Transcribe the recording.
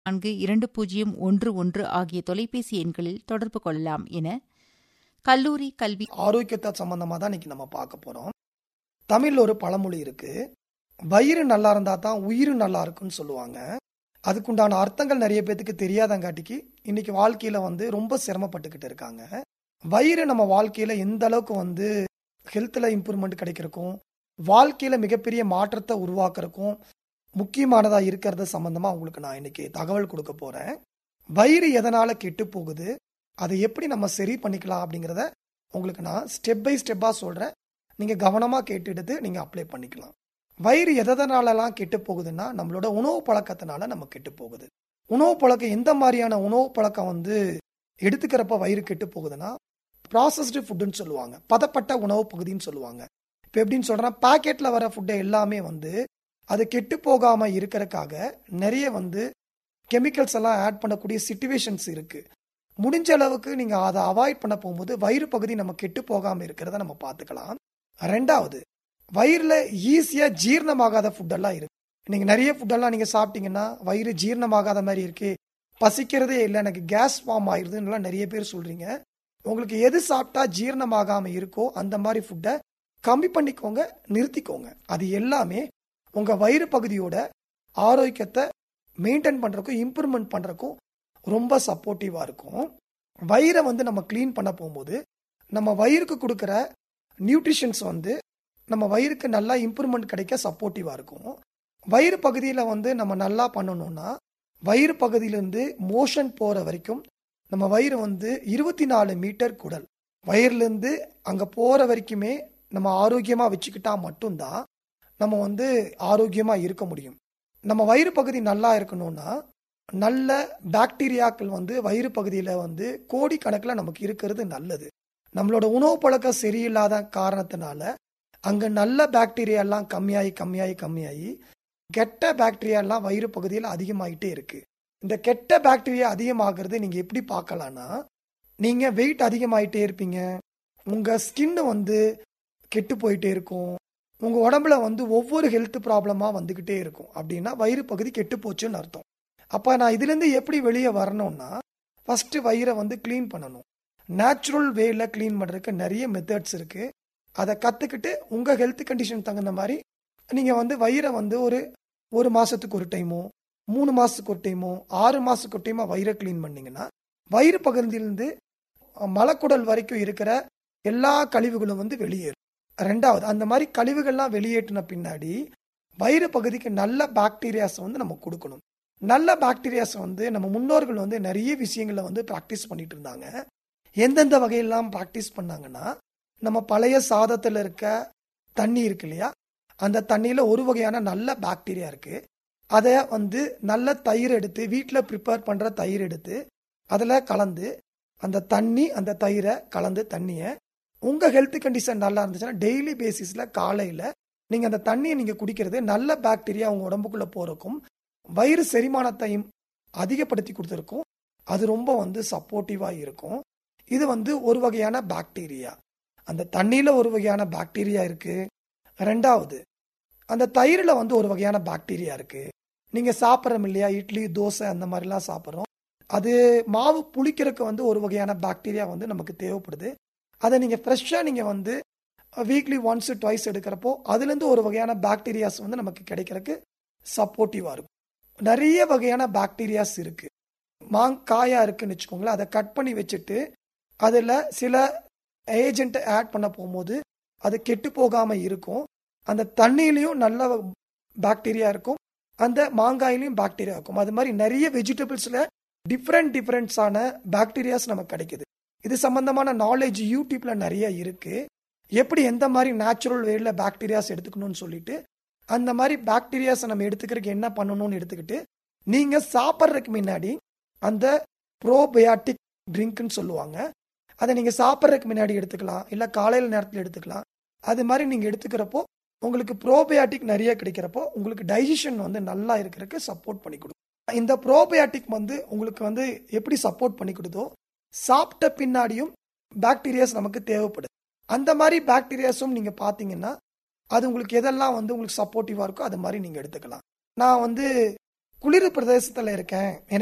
நான்கு இரண்டு பூஜ்ஜியம் ஒன்று ஒன்று ஆகிய தொலைபேசி எண்களில் தொடர்பு கொள்ளலாம் என கல்லூரி கல்வி ஆரோக்கியத்தை சம்பந்தமா தான் இன்னைக்கு நம்ம பார்க்க போறோம் தமிழ்ல ஒரு பழமொழி இருக்கு வயிறு நல்லா இருந்தா தான் உயிர் நல்லா இருக்குன்னு சொல்லுவாங்க அதுக்குண்டான அர்த்தங்கள் நிறைய பேத்துக்கு தெரியாதங்காட்டிக்கு இன்னைக்கு வாழ்க்கையில வந்து ரொம்ப சிரமப்பட்டுக்கிட்டு இருக்காங்க வயிறு நம்ம வாழ்க்கையில எந்த அளவுக்கு வந்து ஹெல்த்ல இம்ப்ரூவ்மெண்ட் கிடைக்கிறக்கும் வாழ்க்கையில மிகப்பெரிய மாற்றத்தை உருவாக்குறக்கும் முக்கியமானதா இருக்கிறது சம்பந்தமா உங்களுக்கு நான் இன்னைக்கு தகவல் கொடுக்க போறேன் வயிறு எதனால கெட்டு போகுது அதை எப்படி நம்ம சரி பண்ணிக்கலாம் அப்படிங்கிறத உங்களுக்கு நான் ஸ்டெப் பை ஸ்டெப்பா சொல்றேன் நீங்க கவனமா கேட்டுடுத்து நீங்க அப்ளை பண்ணிக்கலாம் வயிறு எதனாலலாம் கெட்டு போகுதுன்னா நம்மளோட உணவு பழக்கத்தினால நம்ம கெட்டு போகுது உணவு பழக்கம் எந்த மாதிரியான உணவு பழக்கம் வந்து எடுத்துக்கிறப்ப வயிறு கெட்டு போகுதுன்னா ப்ராசஸ்டு ஃபுட்டுன்னு சொல்லுவாங்க பதப்பட்ட உணவு பகுதின்னு சொல்லுவாங்க இப்போ எப்படின்னு சொல்றேன்னா பாக்கெட்ல வர ஃபுட்டை எல்லாமே வந்து அது கெட்டு போகாம இருக்கிறதுக்காக நிறைய வந்து கெமிக்கல்ஸ் எல்லாம் ஆட் பண்ணக்கூடிய சுச்சுவேஷன்ஸ் இருக்கு முடிஞ்ச அளவுக்கு நீங்க அதை அவாய்ட் பண்ண போகும்போது வயிறு பகுதி நம்ம கெட்டு போகாம இருக்கிறத நம்ம பார்த்துக்கலாம் ரெண்டாவது வயிறுல ஈஸியா ஜீரணமாகாத ஃபுட்டெல்லாம் இருக்கு நீங்க நிறைய ஃபுட்டெல்லாம் நீங்க சாப்பிட்டீங்கன்னா வயிறு ஜீரணமாகாத மாதிரி இருக்கு பசிக்கிறதே இல்லை எனக்கு கேஸ் ஃபார்ம் ஆயிருதுன்னு நிறைய பேர் சொல்றீங்க உங்களுக்கு எது சாப்பிட்டா ஜீரணமாகாம இருக்கோ அந்த மாதிரி ஃபுட்டை கம்மி பண்ணிக்கோங்க நிறுத்திக்கோங்க அது எல்லாமே உங்க வயிறு பகுதியோட ஆரோக்கியத்தை மெயின்டைன் பண்றதுக்கும் இம்ப்ரூவ்மெண்ட் பண்றதுக்கும் ரொம்ப சப்போர்ட்டிவா இருக்கும் வயிறை வந்து நம்ம க்ளீன் பண்ண போகும்போது நம்ம வயிறுக்கு கொடுக்குற நியூட்ரிஷன்ஸ் வந்து நம்ம வயிறுக்கு நல்லா இம்ப்ரூவ்மெண்ட் கிடைக்க சப்போர்ட்டிவா இருக்கும் வயிறு பகுதியில் வந்து நம்ம நல்லா பண்ணணும்னா வயிறு பகுதியிலேருந்து மோஷன் போற வரைக்கும் நம்ம வயிறு வந்து இருபத்தி நாலு மீட்டர் குடல் வயிறுலேருந்து அங்கே போற வரைக்குமே நம்ம ஆரோக்கியமா வச்சுக்கிட்டா மட்டும்தான் நம்ம வந்து ஆரோக்கியமா இருக்க முடியும் நம்ம வயிறு பகுதி நல்லா இருக்கணும்னா நல்ல பாக்டீரியாக்கள் வந்து வயிறு பகுதியில் வந்து கோடிக்கணக்கில் நமக்கு இருக்கிறது நல்லது நம்மளோட உணவு பழக்கம் சரியில்லாத காரணத்தினால அங்கே நல்ல பாக்டீரியா எல்லாம் கம்மியாகி கம்மியாகி கம்மியாகி கெட்ட பாக்டீரியா எல்லாம் வயிறு பகுதியில் அதிகமாயிட்டே இருக்கு இந்த கெட்ட பாக்டீரியா அதிகமாகிறது நீங்க எப்படி பார்க்கலாம்னா நீங்க வெயிட் அதிகமாயிட்டே இருப்பீங்க உங்க ஸ்கின் வந்து கெட்டு போயிட்டே இருக்கும் உங்க உடம்புல வந்து ஒவ்வொரு ஹெல்த் ப்ராப்ளமா வந்துகிட்டே இருக்கும் அப்படின்னா வயிறு பகுதி கெட்டு போச்சுன்னு அர்த்தம் அப்ப நான் இதுல இருந்து எப்படி வெளியே வரணும்னா ஃபர்ஸ்ட் வயிறை வந்து க்ளீன் பண்ணணும் நேச்சுரல் வேல க்ளீன் பண்றதுக்கு நிறைய மெத்தட்ஸ் இருக்கு அதை கத்துக்கிட்டு உங்க ஹெல்த் கண்டிஷன் தகுந்த மாதிரி நீங்க வந்து வயிறை வந்து ஒரு ஒரு மாசத்துக்கு ஒரு டைமோ மூணு மாசத்துக்கு ஒரு டைமோ ஆறு மாசத்துக்கு ஒரு டைமோ வயிறை க்ளீன் பண்ணீங்கன்னா வயிறு பகுதியிலிருந்து மலக்குடல் வரைக்கும் இருக்கிற எல்லா கழிவுகளும் வந்து வெளியேறும் ரெண்டாவது அந்த மாதிரி கழிவுகள்லாம் வெளியேற்றின பின்னாடி வயிறு பகுதிக்கு நல்ல பாக்டீரியாஸ் வந்து நம்ம கொடுக்கணும் நல்ல பாக்டீரியாஸ் வந்து நம்ம முன்னோர்கள் வந்து நிறைய விஷயங்களை வந்து ப்ராக்டிஸ் பண்ணிட்டு இருந்தாங்க எந்தெந்த வகையெல்லாம் ப்ராக்டிஸ் பண்ணாங்கன்னா நம்ம பழைய சாதத்தில் இருக்க தண்ணி இருக்கு இல்லையா அந்த தண்ணியில் ஒரு வகையான நல்ல பாக்டீரியா இருக்கு அதை வந்து நல்ல தயிர் எடுத்து வீட்டில் ப்ரிப்பேர் பண்ணுற தயிர் எடுத்து அதில் கலந்து அந்த தண்ணி அந்த தயிரை கலந்து தண்ணியை உங்கள் ஹெல்த் கண்டிஷன் நல்லா இருந்துச்சுன்னா டெய்லி பேசிஸில் காலையில் நீங்கள் அந்த தண்ணியை நீங்கள் குடிக்கிறது நல்ல பாக்டீரியா உங்கள் உடம்புக்குள்ளே போகிறக்கும் வயிறு செரிமானத்தையும் அதிகப்படுத்தி கொடுத்துருக்கும் அது ரொம்ப வந்து சப்போர்ட்டிவாக இருக்கும் இது வந்து ஒரு வகையான பாக்டீரியா அந்த தண்ணியில் ஒரு வகையான பாக்டீரியா இருக்கு ரெண்டாவது அந்த தயிரில் வந்து ஒரு வகையான பாக்டீரியா இருக்கு நீங்க சாப்பிட்றோம் இல்லையா இட்லி தோசை அந்த மாதிரிலாம் சாப்பிட்றோம் அது மாவு புளிக்கிறதுக்கு வந்து ஒரு வகையான பாக்டீரியா வந்து நமக்கு தேவைப்படுது அதை நீங்க ஃப்ரெஷ்ஷாக நீங்க வந்து வீக்லி ஒன்ஸ் ட்வைஸ் எடுக்கிறப்போ அதுலேருந்து ஒரு வகையான பாக்டீரியாஸ் வந்து நமக்கு கிடைக்கிறதுக்கு சப்போர்ட்டிவாக இருக்கும் நிறைய வகையான பாக்டீரியாஸ் இருக்கு மாங்காயா இருக்குன்னு வச்சுக்கோங்களேன் அதை கட் பண்ணி வச்சுட்டு அதில் சில ஏஜென்ட்டை ஆட் பண்ண போகும்போது அது கெட்டு போகாம இருக்கும் அந்த தண்ணியிலையும் நல்ல பாக்டீரியா இருக்கும் அந்த மாங்காயிலையும் பாக்டீரியா இருக்கும் அது மாதிரி நிறைய வெஜிடபிள்ஸ்ல டிஃப்ரெண்ட் டிஃப்ரெண்ட்ஸான பாக்டீரியாஸ் நமக்கு கிடைக்குது இது சம்பந்தமான நாலேஜ் யூடியூப்ல நிறைய இருக்கு எப்படி எந்த மாதிரி நேச்சுரல் வேல பாக்டீரியாஸ் எடுத்துக்கணும்னு சொல்லிட்டு அந்த மாதிரி பாக்டீரியாஸை நம்ம எடுத்துக்கிறதுக்கு என்ன பண்ணணும்னு எடுத்துக்கிட்டு நீங்க சாப்பிட்றதுக்கு முன்னாடி அந்த ப்ரோபயாட்டிக் ட்ரிங்க்னு சொல்லுவாங்க அதை நீங்க சாப்பிட்றதுக்கு முன்னாடி எடுத்துக்கலாம் இல்ல காலையில நேரத்தில் எடுத்துக்கலாம் அது மாதிரி நீங்க எடுத்துக்கிறப்போ உங்களுக்கு ப்ரோபயாட்டிக் நிறைய கிடைக்கிறப்போ உங்களுக்கு டைஜஷன் வந்து நல்லா இருக்கிறதுக்கு சப்போர்ட் பண்ணி கொடுக்கும் இந்த ப்ரோபயாட்டிக் வந்து உங்களுக்கு வந்து எப்படி சப்போர்ட் பண்ணி கொடுதோ சாப்பிட்ட பின்னாடியும் பாக்டீரியாஸ் நமக்கு தேவைப்படுது அந்த மாதிரி பாக்டீரியாஸும் நீங்க பாத்தீங்கன்னா அது உங்களுக்கு எதெல்லாம் வந்து உங்களுக்கு சப்போர்ட்டிவா இருக்கோ அது மாதிரி நீங்க எடுத்துக்கலாம் நான் வந்து குளிர் பிரதேசத்துல இருக்கேன்